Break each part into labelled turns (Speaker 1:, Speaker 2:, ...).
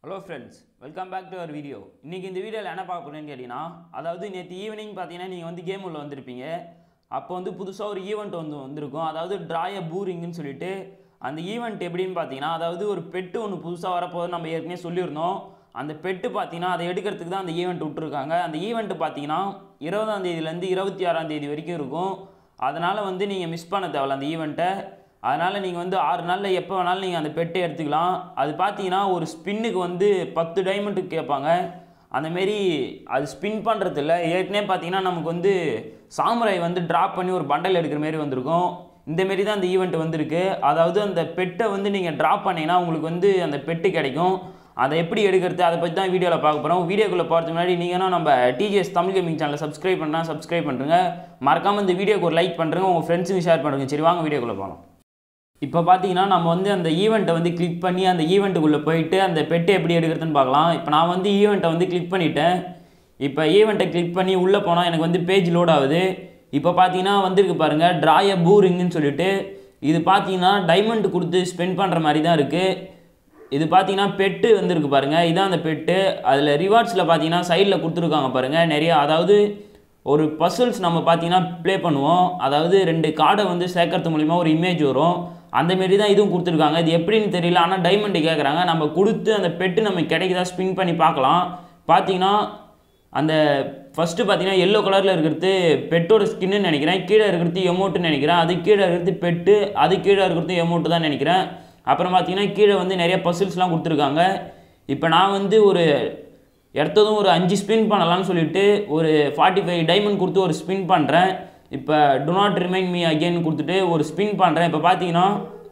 Speaker 1: hello friends welcome back to our video இன்றைக்கி இந்த வீடியோவில் என்ன பார்க்க போகிறேன்னு கேட்டிங்கன்னா அதாவது நேற்று ஈவினிங் பார்த்தீங்கன்னா நீங்கள் வந்து கேம் உள்ள வந்திருப்பீங்க அப்போ வந்து புதுசாக ஒரு ஈவெண்ட் வந்து வந்திருக்கும் அதாவது ட்ராய பூரிங்னு சொல்லிட்டு அந்த ஈவெண்ட் எப்படின்னு பார்த்தீங்கன்னா அதாவது ஒரு பெட்டு ஒன்று புதுசாக வரப்போகுது நம்ம ஏற்கனவே சொல்லியிருந்தோம் அந்த பெட்டு பார்த்தீங்கன்னா அதை எடுக்கிறதுக்கு தான் அந்த ஈவெண்ட் விட்டுருக்காங்க அந்த ஈவெண்ட் பார்த்தீங்கன்னா இருபதாம் தேதியிலேருந்து இருபத்தி ஆறாம் தேதி வரைக்கும் இருக்கும் அதனால் வந்து நீங்கள் மிஸ் பண்ண தேவையில்ல அந்த ஈவெண்ட்டை அதனால் நீங்கள் வந்து ஆறு நாளில் எப்போ வேணாலும் நீங்கள் அந்த பெட்டை எடுத்துக்கலாம் அது பார்த்தீங்கன்னா ஒரு ஸ்பின்னுக்கு வந்து பத்து டைமண்டுக்கு கேட்பாங்க அந்தமாரி அது ஸ்பின் பண்ணுறது இல்லை ஏற்கனவே பார்த்தீங்கன்னா நமக்கு வந்து சாமுராய் வந்து ட்ராப் பண்ணி ஒரு பண்டல் எடுக்கிற மாரி வந்திருக்கும் இந்தமாரி தான் அந்த ஈவெண்ட் வந்திருக்கு அதாவது அந்த பெட்டை வந்து நீங்கள் ட்ராப் பண்ணீங்கன்னா உங்களுக்கு வந்து அந்த பெட்டு கிடைக்கும் அதை எப்படி எடுக்கிறது அதை பற்றி தான் வீடியோவில் பார்க்க போகிறோம் வீடியோக்குள்ளே போகிறதுக்கு முன்னாடி நீங்கன்னா நம்ம டிஜிஎஸ் தமிழ் கேமிங் சேனலை சப்ஸ்கிரைப் பண்ணால் சப்ஸ்கிரைப் பண்ணுறங்க மறக்காமல் இந்த வீடியோக்கு ஒரு லைக் பண்ணுறங்க உங்கள் ஃப்ரெண்ட்ஸுக்கு ஷேர் பண்ணுறங்க சரி வாங்க வீடியோக்குள்ளே போகலாம் இப்போ பார்த்தீங்கன்னா நம்ம வந்து அந்த ஈவெண்ட்டை வந்து கிளிக் பண்ணி அந்த ஈவெண்ட்டுக்குள்ளே போயிட்டு அந்த பெட்டை எப்படி எடுக்கிறதுன்னு பார்க்கலாம் இப்போ நான் வந்து ஈவெண்ட்டை வந்து கிளிக் பண்ணிட்டேன் இப்போ ஈவெண்ட்டை கிளிக் பண்ணி உள்ளே போனால் எனக்கு வந்து பேஜ் லோட் ஆகுது இப்போ பார்த்தீங்கன்னா வந்திருக்கு பாருங்கள் ட்ராய பூரிங்னு சொல்லிட்டு இது பார்த்தீங்கன்னா டைமண்ட் கொடுத்து ஸ்பெண்ட் பண்ணுற மாதிரி தான் இருக்குது இது பார்த்தீங்கன்னா பெட்டு வந்திருக்கு பாருங்கள் இதான் அந்த பெட்டு அதில் ரிவார்ட்ஸில் பார்த்தீங்கன்னா சைடில் கொடுத்துருக்காங்க பாருங்கள் நிறைய அதாவது ஒரு பசில்ஸ் நம்ம பார்த்தீங்கன்னா ப்ளே பண்ணுவோம் அதாவது ரெண்டு கார்டை வந்து சேர்க்கறது மூலிமா ஒரு இமேஜ் வரும் அந்தமாரி தான் இதுவும் கொடுத்துருக்காங்க இது எப்படின்னு தெரியல ஆனால் டைமண்டு கேட்குறாங்க நம்ம கொடுத்து அந்த பெட்டு நம்ம கிடைக்குதா ஸ்பின் பண்ணி பார்க்கலாம் பார்த்தீங்கன்னா அந்த ஃபஸ்ட்டு பார்த்தீங்கன்னா எல்லோ கலரில் இருக்கிறது பெட்டோட ஸ்கின்னு நினைக்கிறேன் கீழே இருக்கிறது எமௌண்ட்டுன்னு நினைக்கிறேன் அது கீழே இருக்கிறது பெட்டு அது கீழே இருக்கிறது எமௌண்ட்டு தான் நினைக்கிறேன் அப்புறம் பார்த்தீங்கன்னா கீழே வந்து நிறைய பசில்ஸ்லாம் கொடுத்துருக்காங்க இப்போ நான் வந்து ஒரு எடுத்ததும் ஒரு அஞ்சு ஸ்பின் பண்ணலாம்னு சொல்லிட்டு ஒரு ஃபார்ட்டி ஃபைவ் டைமண்ட் கொடுத்து ஒரு ஸ்பின் பண்ணுறேன் இப்போ do not remind me again கொடுத்துட்டு ஒரு ஸ்பின் பண்ணுறேன் இப்போ பார்த்தீங்கன்னா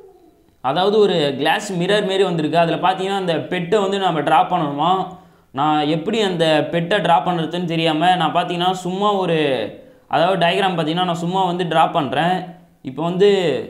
Speaker 1: அதாவது ஒரு கிளாஸ் மிரர் மாரி வந்திருக்கு அதில் பார்த்தீங்கன்னா அந்த பெட்டை வந்து நம்ம ட்ராப் பண்ணணுமா நான் எப்படி அந்த பெட்டை ட்ராப் பண்ணுறதுன்னு தெரியாமல் நான் பார்த்தீங்கன்னா சும்மா ஒரு அதாவது டயக்ராம் பார்த்தீங்கன்னா நான் சும்மா வந்து ட்ராப் பண்ணுறேன் இப்போ வந்து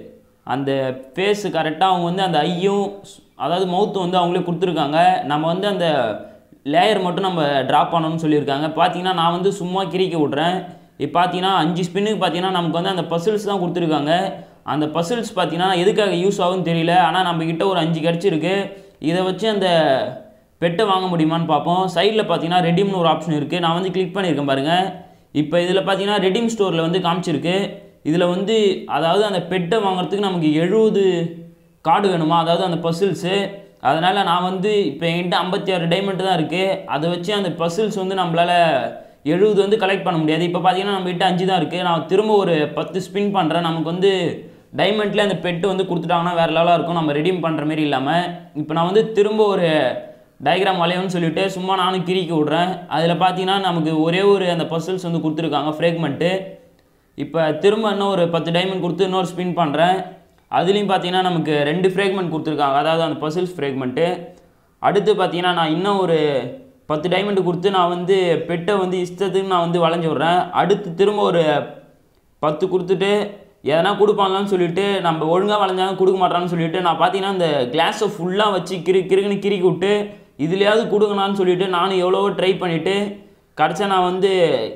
Speaker 1: அந்த ஃபேஸு கரெக்டாக அவங்க வந்து அந்த ஐயும் அதாவது மவுத்து வந்து அவங்களே கொடுத்துருக்காங்க நம்ம வந்து அந்த லேயர் மட்டும் நம்ம ட்ராப் பண்ணணும்னு சொல்லியிருக்காங்க பார்த்தீங்கன்னா நான் வந்து சும்மா கிரிக்க விட்றேன் இப்போ பார்த்தீங்கன்னா அஞ்சு ஸ்பின்னுக்கு பார்த்தீங்கன்னா நமக்கு வந்து அந்த பசில்ஸ் தான் கொடுத்துருக்காங்க அந்த பசில்ஸ் பார்த்தீங்கன்னா எதுக்காக யூஸ் ஆகும்னு தெரியல ஆனால் நம்மக்கிட்ட ஒரு அஞ்சு கிடச்சிருக்கு இதை வச்சு அந்த பெட்டை வாங்க முடியுமான்னு பார்ப்போம் சைடில் பார்த்தீங்கன்னா ரெடீம்னு ஒரு ஆப்ஷன் இருக்குது நான் வந்து கிளிக் பண்ணியிருக்கேன் பாருங்கள் இப்போ இதில் பார்த்தீங்கன்னா ரெடீம் ஸ்டோரில் வந்து காமிச்சிருக்கு இதில் வந்து அதாவது அந்த பெட்டை வாங்குறதுக்கு நமக்கு எழுபது கார்டு வேணுமா அதாவது அந்த பசில்ஸு அதனால் நான் வந்து இப்போ என்கிட்ட ஐம்பத்தி ஆறு டைமண்ட் தான் இருக்குது அதை வச்சு அந்த பசில்ஸ் வந்து நம்மளால் எழுபது வந்து கலெக்ட் பண்ண முடியாது இப்போ பார்த்தீங்கன்னா நம்மகிட்ட அஞ்சு தான் இருக்குது நான் திரும்ப ஒரு பத்து ஸ்பின் பண்ணுறேன் நமக்கு வந்து டைமண்ட்லேயே அந்த பெட்டு வந்து கொடுத்துட்டாங்கன்னா வேறு லெவலாக இருக்கும் நம்ம ரெடீம் பண்ணுற மாரி இல்லாமல் இப்போ நான் வந்து திரும்ப ஒரு டயக்ராம் வளையம்னு சொல்லிட்டு சும்மா நானும் கிரிக்கி விட்றேன் அதில் பார்த்தீங்கன்னா நமக்கு ஒரே ஒரு அந்த பசில்ஸ் வந்து கொடுத்துருக்காங்க ஃப்ரேக்மெண்ட்டு இப்போ திரும்ப இன்னும் ஒரு பத்து டைமண்ட் கொடுத்து இன்னொரு ஸ்பின் பண்ணுறேன் அதுலேயும் பார்த்தீங்கன்னா நமக்கு ரெண்டு ஃப்ரேக்மெண்ட் கொடுத்துருக்காங்க அதாவது அந்த பசில்ஸ் ஃப்ரேக்மெண்ட்டு அடுத்து பார்த்தீங்கன்னா நான் இன்னும் ஒரு பத்து டைமண்ட் கொடுத்து நான் வந்து பெட்டை வந்து இஷ்டத்துக்கு நான் வந்து வளைஞ்சி விட்றேன் அடுத்து திரும்ப ஒரு பத்து கொடுத்துட்டு எதனா கொடுப்பாங்களான்னு சொல்லிட்டு நம்ம ஒழுங்காக வளைஞ்சாலும் கொடுக்க மாட்டான்னு சொல்லிட்டு நான் பார்த்தீங்கன்னா இந்த கிளாஸை ஃபுல்லாக வச்சு கிரு கிறுக்குன்னு கிறுக்கி விட்டு இதுலையாவது கொடுங்கண்ணான்னு சொல்லிட்டு நானும் எவ்வளவோ ட்ரை பண்ணிவிட்டு கடைசியா நான் வந்து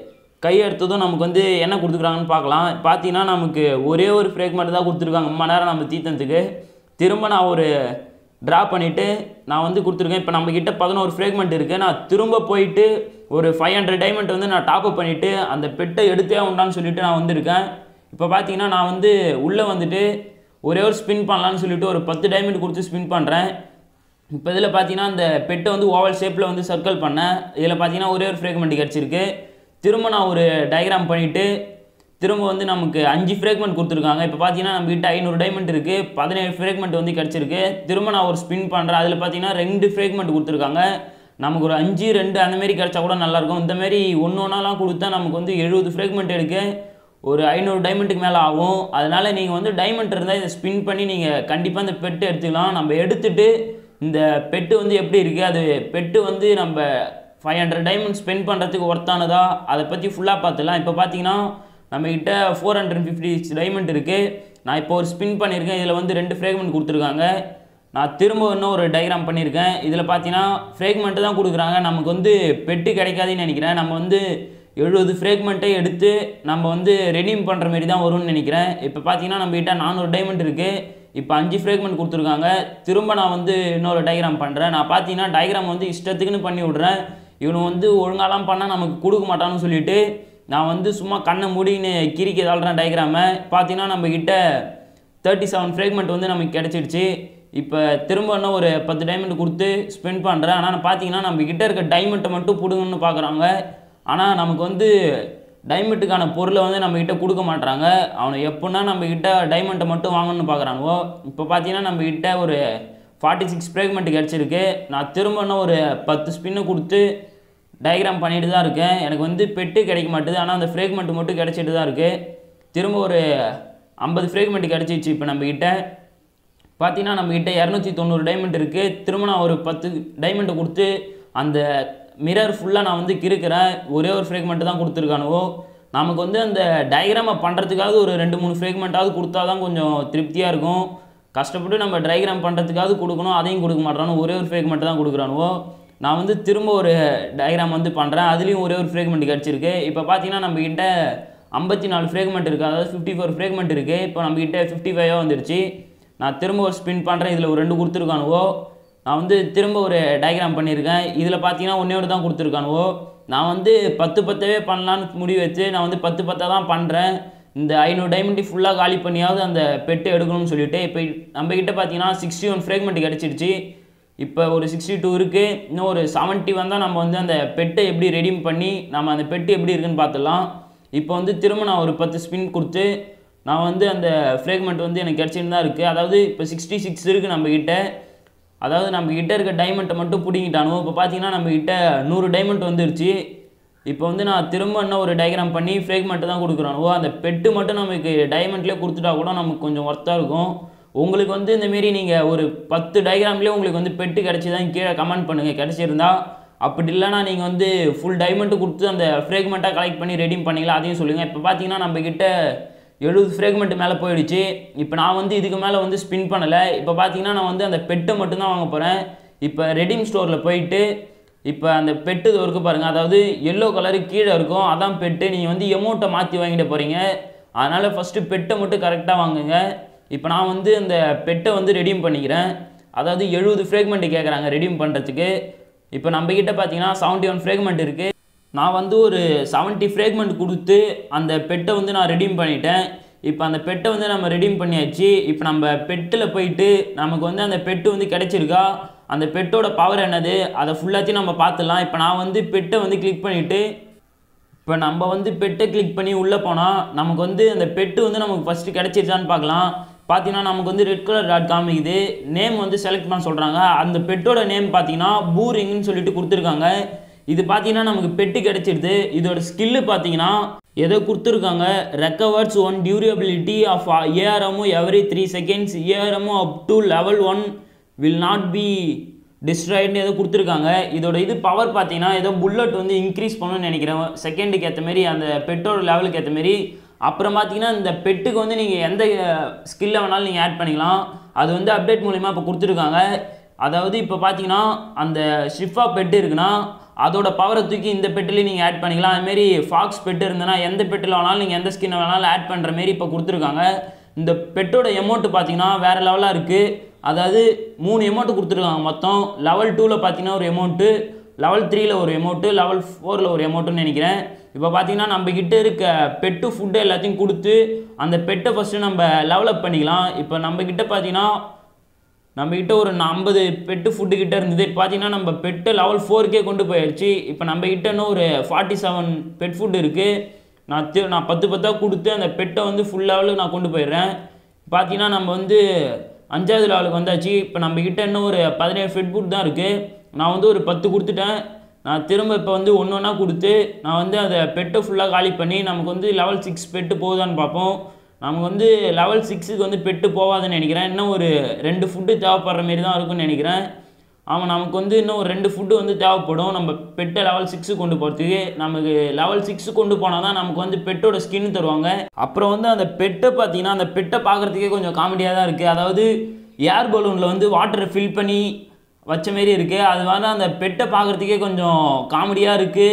Speaker 1: கை எடுத்ததும் நமக்கு வந்து என்ன கொடுத்துருக்காங்கன்னு பார்க்கலாம் பார்த்தீங்கன்னா நமக்கு ஒரே ஒரு ஃப்ரேக்மெண்ட் தான் கொடுத்துருக்காங்க ரொம்ப நேரம் நம்ம தீத்தனத்துக்கு திரும்ப நான் ஒரு ட்ரா பண்ணிவிட்டு நான் வந்து கொடுத்துருக்கேன் இப்போ நம்மக்கிட்ட பதினோரு ஃப்ரேக்மெண்ட் இருக்குது நான் திரும்ப போயிட்டு ஒரு ஃபைவ் ஹண்ட்ரட் டைமண்ட் வந்து நான் டாப் அப் பண்ணிவிட்டு அந்த பெட்டை எடுத்தே உண்டான்னு சொல்லிட்டு நான் வந்திருக்கேன் இப்போ பார்த்தீங்கன்னா நான் வந்து உள்ளே வந்துட்டு ஒரே ஒரு ஸ்பின் பண்ணலான்னு சொல்லிட்டு ஒரு பத்து டைமண்ட் கொடுத்து ஸ்பின் பண்ணுறேன் இப்போ இதில் பார்த்தீங்கன்னா அந்த பெட்டை வந்து ஓவல் ஷேப்பில் வந்து சர்க்கிள் பண்ணேன் இதில் பார்த்தீங்கன்னா ஒரே ஒரு ஃப்ரேக்மெண்ட் கிடச்சிருக்கு திரும்ப நான் ஒரு டயக்ராம் பண்ணிவிட்டு திரும்ப வந்து நமக்கு அஞ்சு ஃப்ரேக்மெண்ட் கொடுத்துருக்காங்க இப்போ பார்த்தீங்கன்னா நம்மகிட்ட ஐநூறு டைமண்ட் இருக்குது பதினேழு ஃப்ரேக்மெண்ட் வந்து கிடச்சிருக்கு திரும்ப நான் ஒரு ஸ்பின் பண்ணுறேன் அதில் பார்த்தீங்கன்னா ரெண்டு ஃப்ரேக்மெண்ட் கொடுத்துருக்காங்க நமக்கு ஒரு அஞ்சு ரெண்டு அந்தமாரி கிடச்சா கூட நல்லாயிருக்கும் இந்தமாரி ஒன்று ஒன்றாலாம் கொடுத்தா நமக்கு வந்து எழுபது ஃப்ரேக்மெண்ட் எடுக்க ஒரு ஐநூறு டைமண்ட்டுக்கு மேலே ஆகும் அதனால் நீங்கள் வந்து டைமண்ட் இருந்தால் இதை ஸ்பின் பண்ணி நீங்கள் கண்டிப்பாக இந்த பெட்டு எடுத்துக்கலாம் நம்ம எடுத்துகிட்டு இந்த பெட்டு வந்து எப்படி இருக்குது அது பெட்டு வந்து நம்ம ஃபைவ் ஹண்ட்ரட் டைமண்ட் ஸ்பெண்ட் பண்ணுறதுக்கு ஒர்த்தானதா அதை பற்றி ஃபுல்லாக பார்த்துலாம் இப்போ பார்த்தீங்கன்னா நம்மக்கிட்ட ஃபோர் ஹண்ட்ரட் ஃபிஃப்டி டைமண்ட் இருக்குது நான் இப்போ ஒரு ஸ்பின் பண்ணியிருக்கேன் இதில் வந்து ரெண்டு ஃப்ரேக்மெண்ட் கொடுத்துருக்காங்க நான் திரும்ப இன்னும் ஒரு டயக்ராம் பண்ணியிருக்கேன் இதில் பார்த்தீங்கன்னா ஃப்ரேக்மெண்ட்டு தான் கொடுக்குறாங்க நமக்கு வந்து பெட்டு கிடைக்காதுன்னு நினைக்கிறேன் நம்ம வந்து எழுபது ஃப்ரேக்மெண்ட்டை எடுத்து நம்ம வந்து ரெடீம் பண்ணுற மாரி தான் வரும்னு நினைக்கிறேன் இப்போ பார்த்தீங்கன்னா நம்மகிட்ட நானூறு டைமண்ட் இருக்குது இப்போ அஞ்சு ஃப்ரேக்மெண்ட் கொடுத்துருக்காங்க திரும்ப நான் வந்து இன்னொரு டயக்ராம் பண்ணுறேன் நான் பார்த்தீங்கன்னா டயக்ராம் வந்து இஷ்டத்துக்குன்னு பண்ணி விட்றேன் இவனு வந்து ஒழுங்காலாம் பண்ணால் நமக்கு கொடுக்க மாட்டான்னு சொல்லிட்டு நான் வந்து சும்மா கண்ணை மூடின்னு கிரிக்கி தள்ளுறேன் டயக்ராமை பார்த்தீங்கன்னா நம்மக்கிட்ட தேர்ட்டி செவன் ஃப்ரேக்மெண்ட் வந்து நமக்கு கிடச்சிடுச்சு இப்போ திரும்ப இன்னும் ஒரு பத்து டைமண்ட் கொடுத்து ஸ்பெண்ட் பண்ணுறேன் ஆனால் பார்த்தீங்கன்னா நம்ம கிட்ட இருக்க டைமண்ட்டை மட்டும் பிடுங்கன்னு பார்க்குறாங்க ஆனால் நமக்கு வந்து டைமண்ட்டுக்கான பொருளை வந்து நம்மக்கிட்ட கொடுக்க மாட்றாங்க அவனை எப்படின்னா நம்மக்கிட்ட டைமண்ட்டை மட்டும் வாங்கணும்னு பார்க்குறானுவோ இப்போ பார்த்தீங்கன்னா நம்மக்கிட்ட ஒரு ஃபார்ட்டி சிக்ஸ் ஃப்ரேக்மெண்ட் கிடச்சிருக்கு நான் திரும்ப இன்னும் ஒரு பத்து ஸ்பின்னு கொடுத்து டயக்ராம் பண்ணிட்டு தான் இருக்கேன் எனக்கு வந்து பெட்டு கிடைக்க மாட்டுது ஆனால் அந்த ஃப்ரேக்மெண்ட் மட்டும் கிடச்சிட்டு தான் இருக்குது திரும்ப ஒரு ஐம்பது ஃப்ரேக்மெண்ட் கிடச்சிச்சு இப்போ நம்மக்கிட்ட பார்த்தீங்கன்னா நம்மக்கிட்ட இரநூத்தி தொண்ணூறு டைமண்ட் இருக்குது திரும்ப நான் ஒரு பத்து டைமண்ட்டை கொடுத்து அந்த மிரர் ஃபுல்லாக நான் வந்து கிறுக்கிறேன் ஒரே ஒரு ஃப்ரேக்மெண்ட் தான் கொடுத்துருக்கானுவோ நமக்கு வந்து அந்த டயக்ராமை பண்ணுறதுக்காவது ஒரு ரெண்டு மூணு ஃப்ரேக்மெண்ட்டாவது கொடுத்தா தான் கொஞ்சம் திருப்தியாக இருக்கும் கஷ்டப்பட்டு நம்ம டயக்ராம் பண்ணுறதுக்காவது கொடுக்கணும் அதையும் கொடுக்க மாட்றானு ஒரே ஒரு ஃப்ரேக்மெண்ட் தான் கொடுக்குறானுவோ நான் வந்து திரும்ப ஒரு டயக்ராம் வந்து பண்ணுறேன் அதுலேயும் ஒரே ஒரு ஃப்ரேக்மெண்ட் கிடச்சிருக்கு இப்போ பார்த்தீங்கன்னா நம்மக்கிட்ட ஐம்பத்தி நாலு ஃப்ரேக்மெண்ட் இருக்குது அதாவது ஃபிஃப்டி ஃபோர் ஃப்ரேக்மெண்ட் இருக்குது இப்போ நம்மக்கிட்ட ஃபிஃப்டி ஃபைவாக வந்துடுச்சு நான் திரும்ப ஒரு ஸ்பின் பண்ணுறேன் இதில் ஒரு ரெண்டு கொடுத்துருக்கானுவோ நான் வந்து திரும்ப ஒரு டயக்ராம் பண்ணியிருக்கேன் இதில் பார்த்தீங்கன்னா ஒன்றே ஒன்று தான் கொடுத்துருக்கானுவோ நான் வந்து பத்து பத்தவே பண்ணலான்னு முடிவு வச்சு நான் வந்து பத்து பத்தாக தான் பண்ணுறேன் இந்த ஐநூறு டைமண்டி ஃபுல்லாக காலி பண்ணியாவது அந்த பெட்டு எடுக்கணும்னு சொல்லிட்டு இப்போ நம்மக்கிட்ட பார்த்தீங்கன்னா சிக்ஸ்டி ஒன் ஃப்ரேக்மெண்ட் கிடச்சிருச்சு இப்போ ஒரு சிக்ஸ்டி டூ இருக்குது இன்னும் ஒரு செவன்ட்டி வந்தால் நம்ம வந்து அந்த பெட்டை எப்படி ரெடீம் பண்ணி நம்ம அந்த பெட்டு எப்படி இருக்குன்னு பார்த்துடலாம் இப்போ வந்து திரும்ப நான் ஒரு பத்து ஸ்பின் கொடுத்து நான் வந்து அந்த ஃப்ரேக்மெண்ட் வந்து எனக்கு கிடச்சின்னு தான் இருக்குது அதாவது இப்போ சிக்ஸ்டி சிக்ஸ் இருக்குது நம்மக்கிட்ட அதாவது நம்ம கிட்ட இருக்க டைமண்ட்டை மட்டும் பிடிங்கிட்டானோ இப்போ பார்த்தீங்கன்னா நம்ம கிட்ட நூறு டைமண்ட் வந்துருச்சு இப்போ வந்து நான் திரும்ப இன்னும் ஒரு டயக்ராம் பண்ணி ஃப்ரேக்மெண்ட்டு தான் கொடுக்குறானோ அந்த பெட்டு மட்டும் நமக்கு டைமண்ட்லேயே கொடுத்துட்டா கூட நமக்கு கொஞ்சம் ஒர்த்தாக இருக்கும் உங்களுக்கு வந்து இந்தமாரி நீங்கள் ஒரு பத்து டயக்ராம்லேயே உங்களுக்கு வந்து பெட்டு கிடச்சிதான் கீழே கமெண்ட் பண்ணுங்கள் கிடச்சிருந்தா அப்படி இல்லைனா நீங்கள் வந்து ஃபுல் டைமண்ட்டு கொடுத்து அந்த ஃப்ரேக்மெண்ட்டாக கலெக்ட் பண்ணி ரெடீம் பண்ணிக்கலாம் அதையும் சொல்லுங்கள் இப்போ பார்த்தீங்கன்னா நம்மக்கிட்ட எழுபது ஃப்ரேக்மெண்ட் மேலே போயிடுச்சு இப்போ நான் வந்து இதுக்கு மேலே வந்து ஸ்பின் பண்ணலை இப்போ பார்த்தீங்கன்னா நான் வந்து அந்த பெட்டை மட்டும்தான் வாங்க போகிறேன் இப்போ ரெடீம் ஸ்டோரில் போயிட்டு இப்போ அந்த பெட்டு இது இருக்கு பாருங்கள் அதாவது எல்லோ கலரு கீழே இருக்கும் அதான் பெட்டு நீங்கள் வந்து எமௌண்ட்டை மாற்றி வாங்கிட்டு போகிறீங்க அதனால் ஃபஸ்ட்டு பெட்டை மட்டும் கரெக்டாக வாங்குங்க இப்போ நான் வந்து அந்த பெட்டை வந்து ரெடீம் பண்ணிக்கிறேன் அதாவது எழுபது ஃப்ரேக்மெண்ட் கேட்குறாங்க ரெடீம் பண்ணுறதுக்கு இப்போ நம்மக்கிட்ட பார்த்தீங்கன்னா செவன்ட்டி ஒன் ஃப்ரேக்மெண்ட் இருக்குது நான் வந்து ஒரு செவன்ட்டி ஃப்ரேக்மெண்ட் கொடுத்து அந்த பெட்டை வந்து நான் ரெடீம் பண்ணிட்டேன் இப்போ அந்த பெட்டை வந்து நம்ம ரெடீம் பண்ணியாச்சு இப்போ நம்ம பெட்டில் போயிட்டு நமக்கு வந்து அந்த பெட்டு வந்து கிடைச்சிருக்கா அந்த பெட்டோட பவர் என்னது அதை ஃபுல்லாத்தையும் நம்ம பார்த்துடலாம் இப்போ நான் வந்து பெட்டை வந்து கிளிக் பண்ணிவிட்டு இப்போ நம்ம வந்து பெட்டை கிளிக் பண்ணி உள்ளே போனால் நமக்கு வந்து அந்த பெட்டு வந்து நமக்கு ஃபஸ்ட்டு கிடச்சிருச்சான்னு பார்க்கலாம் பார்த்தீங்கன்னா நமக்கு வந்து ரெட் கலர் டாட் காமிக்குது நேம் வந்து செலக்ட் பண்ண சொல்கிறாங்க அந்த பெட்டோட நேம் பார்த்தீங்கன்னா பூரிங்னு சொல்லிட்டு கொடுத்துருக்காங்க இது பார்த்தீங்கன்னா நமக்கு பெட்டு கிடைச்சிடுது இதோட ஸ்கில்லு பார்த்தீங்கன்னா ஏதோ கொடுத்துருக்காங்க recovers one durability of ARMO every three seconds ARMO up to level one will not be டிஸ்ட்ராய்டுன்னு ஏதோ கொடுத்துருக்காங்க இதோட இது பவர் பார்த்தீங்கன்னா ஏதோ புல்லட் வந்து இன்க்ரீஸ் பண்ணணும்னு நினைக்கிறேன் செகண்டுக்கு ஏற்ற மாரி அந்த பெட்டோட லெவலுக்கு ஏற்ற மாரி அப்புறம் பார்த்தீங்கன்னா இந்த பெட்டுக்கு வந்து நீங்கள் எந்த ஸ்கில்லை வேணாலும் நீங்கள் ஆட் பண்ணிக்கலாம் அது வந்து அப்டேட் மூலிமா இப்போ கொடுத்துருக்காங்க அதாவது இப்போ பார்த்தீங்கன்னா அந்த ஷிஃபா பெட்டு இருக்குன்னா அதோட பவரை தூக்கி இந்த பெட்டிலையும் நீங்கள் ஆட் பண்ணிக்கலாம் அதுமாரி ஃபாக்ஸ் பெட்டு இருந்ததுன்னா எந்த பெட்டில் வேணாலும் நீங்கள் எந்த ஸ்கின்னை வேணாலும் ஆட் பண்ணுற மாரி இப்போ கொடுத்துருக்காங்க இந்த பெட்டோட எமௌண்ட்டு பார்த்தீங்கன்னா வேறு லெவலாக இருக்குது அதாவது மூணு எமௌண்ட்டு கொடுத்துருக்காங்க மொத்தம் லெவல் டூவில் பார்த்தீங்கன்னா ஒரு எமௌண்ட்டு லெவல் த்ரீயில் ஒரு எமௌண்ட்டு லெவல் ஃபோரில் ஒரு எமௌண்ட்டுன்னு நினைக்கிறேன் இப்போ பார்த்தீங்கன்னா நம்ம கிட்ட இருக்க பெட்டு ஃபுட்டு எல்லாத்தையும் கொடுத்து அந்த பெட்டை ஃபஸ்ட்டு நம்ம லெவலப் பண்ணிக்கலாம் இப்போ நம்ம கிட்ட பார்த்தீங்கன்னா நம்மக்கிட்ட ஒரு ஐம்பது பெட்டு ஃபுட்டு கிட்ட இருந்தது இப்போ பார்த்தீங்கன்னா நம்ம பெட்டு லெவல் ஃபோருக்கே கொண்டு போயிடுச்சு இப்போ நம்ம கிட்ட இன்னும் ஒரு ஃபார்ட்டி செவன் பெட் ஃபுட் இருக்குது நான் தி நான் பத்து பத்தாக கொடுத்து அந்த பெட்டை வந்து ஃபுல் லெவலுக்கு நான் கொண்டு போயிடுறேன் பார்த்தீங்கன்னா நம்ம வந்து அஞ்சாவது லெவலுக்கு வந்தாச்சு இப்போ நம்ம கிட்ட இன்னும் ஒரு பதினேழு ஃபெட் ஃபுட் தான் இருக்குது நான் வந்து ஒரு பத்து கொடுத்துட்டேன் நான் திரும்ப இப்போ வந்து ஒன்று ஒன்றா கொடுத்து நான் வந்து அதை பெட்டை ஃபுல்லாக காலி பண்ணி நமக்கு வந்து லெவல் சிக்ஸ் பெட்டு போகுதான்னு பார்ப்போம் நமக்கு வந்து லெவல் சிக்ஸுக்கு வந்து பெட்டு போகாதுன்னு நினைக்கிறேன் இன்னும் ஒரு ரெண்டு ஃபுட்டு தேவைப்படுற மாரி தான் இருக்கும்னு நினைக்கிறேன் ஆமாம் நமக்கு வந்து இன்னும் ஒரு ரெண்டு ஃபுட்டு வந்து தேவைப்படும் நம்ம பெட்டை லெவல் சிக்ஸு கொண்டு போகிறதுக்கு நமக்கு லெவல் சிக்ஸு கொண்டு போனால் தான் நமக்கு வந்து பெட்டோட ஸ்கின் தருவாங்க அப்புறம் வந்து அந்த பெட்டை பார்த்தீங்கன்னா அந்த பெட்டை பார்க்குறதுக்கே கொஞ்சம் காமெடியாக தான் இருக்குது அதாவது ஏர் பலூனில் வந்து வாட்டரை ஃபில் பண்ணி வச்ச மாரி இருக்குது அது வேணா அந்த பெட்டை பார்க்குறதுக்கே கொஞ்சம் காமெடியாக இருக்குது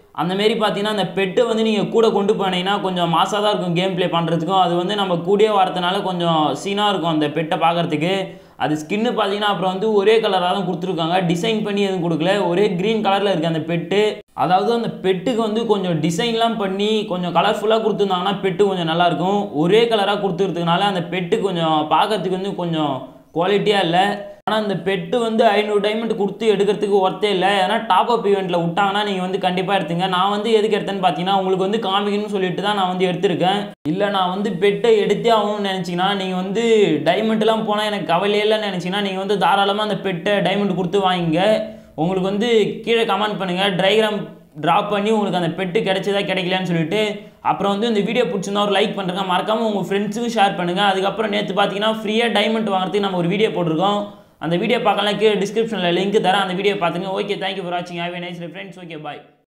Speaker 1: அந்த மாரி பார்த்தீங்கன்னா அந்த பெட்டை வந்து நீங்கள் கூட கொண்டு போனீங்கன்னா கொஞ்சம் மாசாக தான் இருக்கும் கேம் ப்ளே பண்ணுறதுக்கும் அது வந்து நம்ம கூடயே வரதுனால கொஞ்சம் சீனாக இருக்கும் அந்த பெட்டை பார்க்குறதுக்கு அது ஸ்கின்னு பார்த்தீங்கன்னா அப்புறம் வந்து ஒரே கலராக தான் கொடுத்துருக்காங்க டிசைன் பண்ணி எதுவும் கொடுக்கல ஒரே க்ரீன் கலரில் இருக்குது அந்த பெட்டு அதாவது அந்த பெட்டுக்கு வந்து கொஞ்சம் டிசைன்லாம் பண்ணி கொஞ்சம் கலர்ஃபுல்லாக கொடுத்துருந்தாங்கன்னா பெட்டு கொஞ்சம் நல்லாயிருக்கும் ஒரே கலராக கொடுத்துருக்கனால அந்த பெட்டு கொஞ்சம் பார்க்கறதுக்கு வந்து கொஞ்சம் குவாலிட்டியாக இல்லை ஆனால் இந்த பெட்டு வந்து ஐநூறு டைமண்ட் கொடுத்து எடுக்கிறதுக்கு ஒர்த்தே இல்லை ஏன்னா டாப் அப் ஈவெண்ட்டில் விட்டாங்கன்னா நீங்கள் வந்து கண்டிப்பாக எடுத்துங்க நான் வந்து எதுக்கு எடுத்தேன்னு பார்த்தீங்கன்னா உங்களுக்கு வந்து காமிக்கணும்னு சொல்லிட்டு தான் நான் வந்து எடுத்திருக்கேன் இல்லை நான் வந்து பெட்டை எடுத்தே ஆகணும்னு நினச்சிங்கன்னா நீங்கள் வந்து டைமண்ட்லாம் போனால் எனக்கு கவலையே இல்லைன்னு நினச்சிங்கன்னா நீங்கள் வந்து தாராளமாக அந்த பெட்டை டைமண்ட் கொடுத்து வாங்கிங்க உங்களுக்கு வந்து கீழே கமெண்ட் பண்ணுங்கள் ட்ரைகிராம் ட்ராப் பண்ணி உங்களுக்கு அந்த பெட்டு கிடைச்சதா கிடைக்கலன்னு சொல்லிட்டு அப்புறம் வந்து இந்த வீடியோ பிடிச்சிருந்தா ஒரு லைக் பண்ணுறேங்க மறக்காமல் உங்கள் ஃப்ரெண்ட்ஸுக்கும் ஷேர் பண்ணுங்கள் அதுக்கப்புறம் நேற்று பார்த்தீங்கன்னா ஃப்ரீயாக டைமண்ட் வாங்குறதுக்கு நம்ம ஒரு வீடியோ போட்டிருக்கோம் அந்த வீடியோ பார்க்கலாம் கீழே டிஸ்கிரிப்ஷனில் லிங்க் தரேன் அந்த வீடியோ பார்த்துங்க ஓகே தேங்க்யூ ஃபார் வாட்சிங் have nice friends okay bye